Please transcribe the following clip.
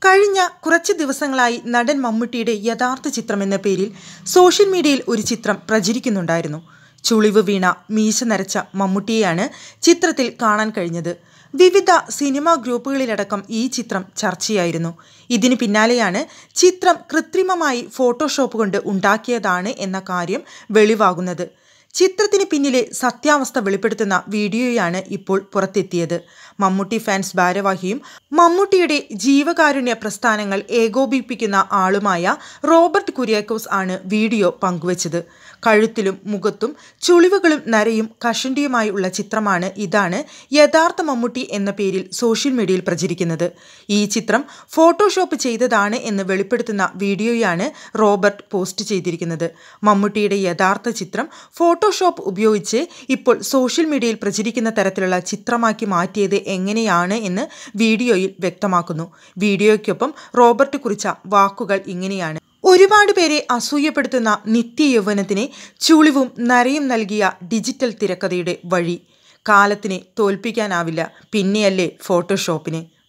കഴിഞ്ഞ കുറച്ച് ദിവസങ്ങളായി നടൻ മമ്മൂട്ടിയുടെ യഥാർത്ഥ ചിത്രം എന്ന പേരിൽ സോഷ്യൽ മീഡിയയിൽ ഒരു ചിത്രം പ്രചരിക്കുന്നുണ്ടായിരുന്നു ചുളിവ് വീണ മീശ നരച്ച മമ്മൂട്ടിയെയാണ് ചിത്രത്തിൽ കാണാൻ കഴിഞ്ഞത് വിവിധ സിനിമാ ഗ്രൂപ്പുകളിലടക്കം ഈ ചിത്രം ചർച്ചയായിരുന്നു ഇതിന് പിന്നാലെയാണ് ചിത്രം കൃത്രിമമായി ഫോട്ടോഷോപ്പ് കൊണ്ട് ഉണ്ടാക്കിയതാണ് എന്ന കാര്യം വെളിവാകുന്നത് ചിത്രത്തിന് പിന്നിലെ സത്യാവസ്ഥ വെളിപ്പെടുത്തുന്ന വീഡിയോയാണ് ഇപ്പോൾ പുറത്തെത്തിയത് മമ്മൂട്ടി ഫാൻസ് ഭാരവാഹിയും മമ്മൂട്ടിയുടെ ജീവകാരുണ്യ പ്രസ്ഥാനങ്ങൾ ഏകോപിപ്പിക്കുന്ന ആളുമായ റോബർട്ട് കുര്യാക്കോസ് ആണ് വീഡിയോ പങ്കുവച്ചത് കഴുത്തിലും മുഖത്തും ചുളിവുകളും നരയും കഷണ്ടിയുമായി ഉള്ള ചിത്രമാണ് ഇതാണ് യഥാർത്ഥ മമ്മൂട്ടി എന്ന പേരിൽ സോഷ്യൽ മീഡിയയിൽ പ്രചരിക്കുന്നത് ഈ ചിത്രം ഫോട്ടോഷോപ്പ് ചെയ്തതാണ് എന്ന് വെളിപ്പെടുത്തുന്ന വീഡിയോയാണ് റോബർട്ട് പോസ്റ്റ് ചെയ്തിരിക്കുന്നത് മമ്മൂട്ടിയുടെ യഥാർത്ഥ ചിത്രം ഫോട്ടോഷോപ്പ് ഉപയോഗിച്ച് ഇപ്പോൾ സോഷ്യൽ മീഡിയയിൽ പ്രചരിക്കുന്ന തരത്തിലുള്ള ചിത്രമാക്കി മാറ്റിയത് എങ്ങനെയാണ് എന്ന് വീഡിയോയിൽ വ്യക്തമാക്കുന്നു വീഡിയോയ്ക്കൊപ്പം റോബർട്ട് കുറിച്ച വാക്കുകൾ ഇങ്ങനെയാണ് ഒരുപാട് പേരെ അസൂയപ്പെടുത്തുന്ന നിത്യയൗവനത്തിന് ചുളിവും നരയും നൽകിയ ഡിജിറ്റൽ തിരക്കഥയുടെ വഴി കാലത്തിനെ തോൽപ്പിക്കാനാവില്ല പിന്നെയല്ലേ ഫോട്ടോഷോപ്പിനെ